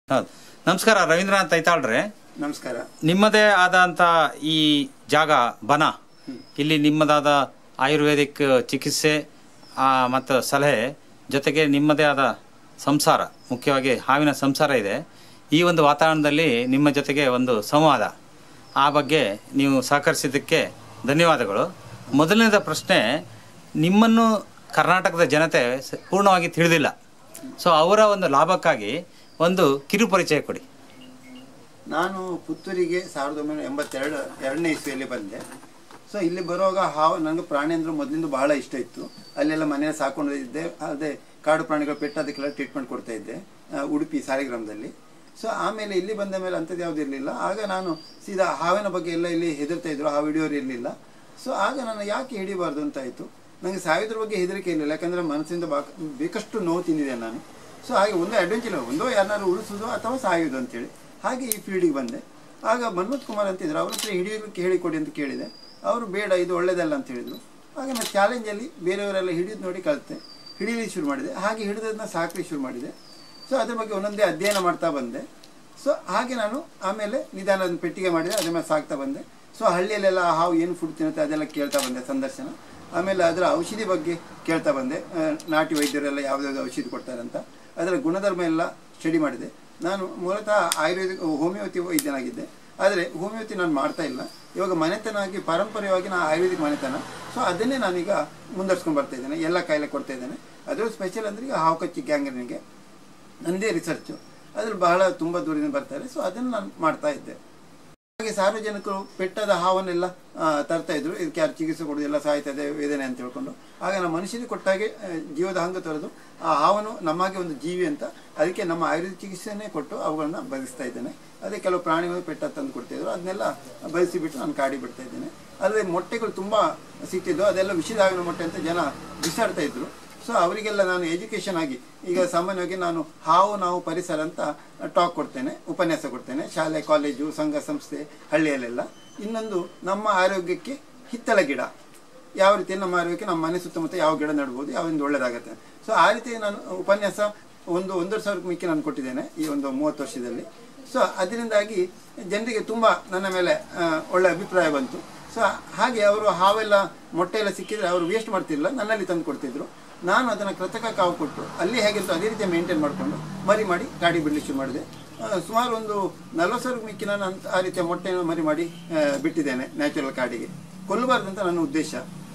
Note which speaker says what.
Speaker 1: ಹೌದು ನಮಸ್ಕಾರ ರವೀಂದ್ರನಾಥ್ ಐತಾಳ್ರೆ
Speaker 2: ನಮಸ್ಕಾರ
Speaker 1: ನಿಮ್ಮದೇ ಆದಂತ ಈ ಜಾಗ ಬನ ಇಲ್ಲಿ ನಿಮ್ಮದಾದ ಆಯುರ್ವೇದಿಕ್ ಚಿಕಿತ್ಸೆ ಆ, ಮತ್ತು ಸಲಹೆ ಜೊತೆಗೆ ನಿಮ್ಮದೇ ಆದ ಸಂಸಾರ ಮುಖ್ಯವಾಗಿ ಹಾವಿನ ಸಂಸಾರ ಇದೆ ಈ ಒಂದು ವಾತಾವರಣದಲ್ಲಿ ನಿಮ್ಮ ಜೊತೆಗೆ ಒಂದು ಸಂವಾದ ಆ ಬಗ್ಗೆ ನೀವು ಸಹಕರಿಸಿದ್ದಕ್ಕೆ ಧನ್ಯವಾದಗಳು ಮೊದಲನೇದ ಪ್ರಶ್ನೆ ನಿಮ್ಮನ್ನು ಕರ್ನಾಟಕದ ಜನತೆ ಸ- ಪೂರ್ಣವಾಗಿ ತಿಳಿದಿಲ್ಲ ಸೊ ಅವರ ಒಂದು ಲಾಭಕ್ಕಾಗಿ ಒಂದು ಕಿರು ಪರಿಚಯ ಕೊಡಿ
Speaker 2: ನಾನು ಪುತ್ತೂರಿಗೆ ಸಾವಿರದ ಒಂಬೈನೂರ ಎಂಬತ್ತೆರಡು ಎರಡನೇ ಇಸ್ವಿಯಲ್ಲಿ ಬಂದೆ ಸೊ ಇಲ್ಲಿ ಬರುವಾಗ ಹಾವು ನನಗೆ ಪ್ರಾಣಿ ಅಂದ್ರೆ ಮೊದಲಿಂದ ಬಹಳ ಇಷ್ಟ ಇತ್ತು ಅಲ್ಲೆಲ್ಲ ಮನೆಯಲ್ಲಿ ಸಾಕೊಂಡಿದ್ದೆ ಅದೇ ಕಾಡು ಪ್ರಾಣಿಗಳು ಪೆಟ್ಟು ಅದಕ್ಕೆಲ್ಲ ಟ್ರೀಟ್ಮೆಂಟ್ ಕೊಡ್ತಾ ಇದ್ದೆ ಆ, ಉಡುಪಿ ಸಾಲಿಗ್ರಾಮದಲ್ಲಿ ಸೊ ಆಮೇಲೆ ಇಲ್ಲಿ ಬಂದ ಮೇಲೆ ಅಂಥದ್ದು ಯಾವ್ದು ಇರಲಿಲ್ಲ ಆಗ ನಾನು ಸೀದಾ ಹಾವಿನ ಬಗ್ಗೆ ಎಲ್ಲ ಇಲ್ಲಿ ಹೆದರ್ತಾ ಇದ್ರು ಹಾವು ಹಿಡಿಯೋರು ಇರಲಿಲ್ಲ ಸೊ ಆಗ ನಾನು ಯಾಕೆ ಹಿಡಿಬಾರ್ದು ಅಂತ ಆಯಿತು ನನಗೆ ಸಾವಿದ್ರ ಬಗ್ಗೆ ಹೆದರಿಕೆ ಇರಲಿಲ್ಲ ಯಾಕಂದರೆ ಮನಸ್ಸಿಂದ ಬಾ ಬೇಕಷ್ಟು ನೋವು ತಿಂದಿದೆ ನಾನು ಸೊ ಹಾಗೆ ಒಂದು ಅಡ್ವೆಂಚರ್ ಒಂದೋ ಯಾರನ್ನಾರು ಉಳಿಸೋದು ಅಥವಾ ಸಾಯೋದು ಅಂತೇಳಿ ಹಾಗೆ ಈ ಫೀಲ್ಡಿಗೆ ಬಂದೆ ಆಗ ಮನ್ಮಥ್ ಕುಮಾರ್ ಅಂತಿದ್ರು ಅವ್ರ ಹತ್ರ ಹಿಡಿಯೋದಕ್ಕೆ ಹೇಳಿಕೊಡಿ ಅಂತ ಕೇಳಿದೆ ಅವರು ಬೇಡ ಇದು ಒಳ್ಳೇದಲ್ಲ ಅಂತ ಹೇಳಿದರು ಆಗ ನಾನು ಚಾಲೆಂಜಲ್ಲಿ ಬೇರೆಯವರೆಲ್ಲ ಹಿಡಿದು ನೋಡಿ ಕಲಿತೆ ಹಿಡಿಯಲಿಕ್ಕೆ ಶುರು ಮಾಡಿದೆ ಹಾಗೆ ಹಿಡಿದದನ್ನ ಸಾಕಲಿಕ್ಕೆ ಶುರು ಮಾಡಿದೆ ಸೊ ಅದ್ರ ಬಗ್ಗೆ ಒಂದೊಂದೇ ಅಧ್ಯಯನ ಮಾಡ್ತಾ ಬಂದೆ ಸೊ ಹಾಗೆ ನಾನು ಆಮೇಲೆ ನಿಧಾನ ಅದನ್ನ ಪೆಟ್ಟಿಗೆ ಮಾಡಿದೆ ಅದ್ರ ಮೇಲೆ ಸಾಕ್ತಾ ಬಂದೆ ಸೊ ಹಳ್ಳಿಯಲ್ಲೆಲ್ಲ ಆ ಹಾವು ಏನು ಫುಡ್ ತಿನ್ನುತ್ತೆ ಅದೆಲ್ಲ ಕೇಳ್ತಾ ಬಂದೆ ಸಂದರ್ಶನ ಆಮೇಲೆ ಅದರ ಔಷಧಿ ಬಗ್ಗೆ ಕೇಳ್ತಾ ಬಂದೆ ಆ, ನಾಟಿ ವೈದ್ಯರೆಲ್ಲ ಯಾವುದಾದ್ರು ಔಷಧಿ ಕೊಡ್ತಾರೆ ಅಂತ ಅದರ ಗುಣಧರ್ಮ ಎಲ್ಲ ಸ್ಟಡಿ ಮಾಡಿದೆ ನಾನು ಮೂಲತಃ ಆಯುರ್ವೇದಿಕ್ ಹೋಮಿಯೋಪತಿ ವೈದ್ಯನಾಗಿದ್ದೆ ಆದರೆ ಹೋಮಿಯೋಪತಿ ನಾನು ಮಾಡ್ತಾ ಇಲ್ಲ ಇವಾಗ ಮನೆತನ ಆಗಿ ಪಾರಂಪರ್ಯವಾಗಿ ನಾನು ಆಯುರ್ವೇದಿಕ್ ಮನೆತನ ಸೊ ಅದನ್ನೇ ನಾನೀಗ ಮುಂದುವರ್ಸ್ಕೊಂಡು ಬರ್ತಾ ಇದ್ದೇನೆ ಎಲ್ಲ ಕಾಯಿಲೆ ಕೊಡ್ತಾ ಇದ್ದೇನೆ ಅದರ ಸ್ಪೆಷಲ್ ಅಂದರೆ ಈಗ ಹಾವು ಕಚ್ಚಿ ಗ್ಯಾಂಗ್ರೀನ್ಗೆ ನಂದೇ ರಿಸರ್ಚು ಅದ್ರಲ್ಲಿ ಬಹಳ ತುಂಬ ದೂರದಿಂದ ಬರ್ತಾರೆ ಸೊ ಅದನ್ನು ನಾನು ಮಾಡ್ತಾ ಇದ್ದೆ ಹಾಗೆ ಸಾರ್ವಜನಿಕರು ಪೆಟ್ಟದ ಹಾವನ್ನೆಲ್ಲ ಆ, ತರ್ತಾ ಇದ್ರು ಇದಕ್ಕೆ ಯಾರು ಚಿಕಿತ್ಸೆ ಕೊಡೋದು ಎಲ್ಲ ಸಾಯ್ತದೆ ವೇದನೆ ಅಂತ ಹೇಳ್ಕೊಂಡು ಆಗ ನಮ್ಮ ಮನುಷ್ಯನಿಗೆ ಕೊಟ್ಟಾಗೆ ಆ, ಜೀವದ ಹಂಗ ತೊರೆದು ಆ ಹಾವನ್ನು ನಮಗೆ ಒಂದು ಜೀವಿ ಅಂತ ಅದಕ್ಕೆ ನಮ್ಮ ಆಯುರ್ವೇದ ಚಿಕಿತ್ಸೆನೇ ಕೊಟ್ಟು ಅವುಗಳನ್ನ ಬದುಕಿಸ್ತಾ ಇದ್ದೇನೆ ಅದೇ ಕೆಲವು ಪ್ರಾಣಿಗಳು ಪೆಟ್ಟ ತಂದು ಕೊಡ್ತಿದ್ರು ಅದನ್ನೆಲ್ಲ ಬಯಸಿಬಿಟ್ಟು ನಾನು ಕಾಡಿ ಬಿಡ್ತಾ ಇದ್ದೇನೆ ಅಲ್ಲದೆ ಮೊಟ್ಟೆಗಳು ತುಂಬ ಸಿಕ್ತಿದ್ದು ಅದೆಲ್ಲ ವಿಷದ ಹಾವಿನ ಮೊಟ್ಟೆ ಅಂತ ಜನ ಬಿಸಾಡ್ತಾ ಇದ್ರು ಸೊ ಅವರಿಗೆಲ್ಲ ನಾನು ಎಜುಕೇಷನ್ ಆಗಿ ಈಗ ಸಾಮಾನ್ಯವಾಗಿ ನಾನು ಹಾವು ನಾವು ಪರಿಸರ ಅಂತ ಟಾಕ್ ಕೊಡ್ತೇನೆ ಉಪನ್ಯಾಸ ಕೊಡ್ತೇನೆ ಶಾಲೆ ಕಾಲೇಜು ಸಂಘ ಸಂಸ್ಥೆ ಹಳ್ಳಿಯಲ್ಲೆಲ್ಲ ಇನ್ನೊಂದು ನಮ್ಮ ಆರೋಗ್ಯಕ್ಕೆ ಹಿತ್ತಲ ಗಿಡ ಯಾವ ರೀತಿ ನಮ್ಮ ಆರೋಗ್ಯಕ್ಕೆ ನಮ್ಮ ಮನೆ ಸುತ್ತಮುತ್ತ ಯಾವ ಗಿಡ ನೆಡ್ಬೋದು ಯಾವ್ದು ಒಳ್ಳೇದಾಗುತ್ತೆ ಸೊ ಆ ರೀತಿ ನಾನು ಉಪನ್ಯಾಸ ಒಂದು ಒಂದೂವರೆ ಸಾವಿರಕ್ಕೆ ಮಿಕ್ಕಿ ನಾನು ಕೊಟ್ಟಿದ್ದೇನೆ ಈ ಒಂದು ಮೂವತ್ತು ವರ್ಷದಲ್ಲಿ ಸೊ ಅದರಿಂದಾಗಿ ಜನರಿಗೆ ತುಂಬ ನನ್ನ ಮೇಲೆ ಆ, ಒಳ್ಳೆ ಅಭಿಪ್ರಾಯ ಬಂತು ಸೊ ಹಾಗೆ ಅವರು ಹಾವೆಲ್ಲ ಮೊಟ್ಟೆ ಎಲ್ಲ ಸಿಕ್ಕಿದ್ರೆ ಅವರು ವೇಸ್ಟ್ ಮಾಡ್ತಿರಲಿಲ್ಲ ನನ್ನಲ್ಲಿ ತಂದು ಕೊಡ್ತಿದ್ರು ನಾನು ಅದನ್ನು ಕೃತಕ ಕಾವು ಕೊಟ್ಟು ಅಲ್ಲಿ ಹೇಗಿತ್ತು ಅದೇ ರೀತಿ ಮೇಂಟೈನ್ ಮಾಡಿಕೊಂಡು ಮರಿ ಮಾಡಿ ಗಾಡಿ ಬಿಡಲಿಕ್ಕೆ ಶುರು ಮಾಡಿದೆ ಆ, ಸುಮಾರು ಒಂದು ನಲ್ವತ್ತು ಸಾವಿರ ಮಿಕ್ಕಿ ನಾನು ಅಂತ ಆ ರೀತಿಯ ಮೊಟ್ಟೆಯನ್ನು ಮರಿ ಮಾಡಿ ಆ, ಬಿಟ್ಟಿದ್ದೇನೆ ನ್ಯಾಚುರಲ್ ಕಾಡಿಗೆ ಕೊಲ್ಲಬಾರ್ದು ಅಂತ ನನ್ನ ಉದ್ದೇಶ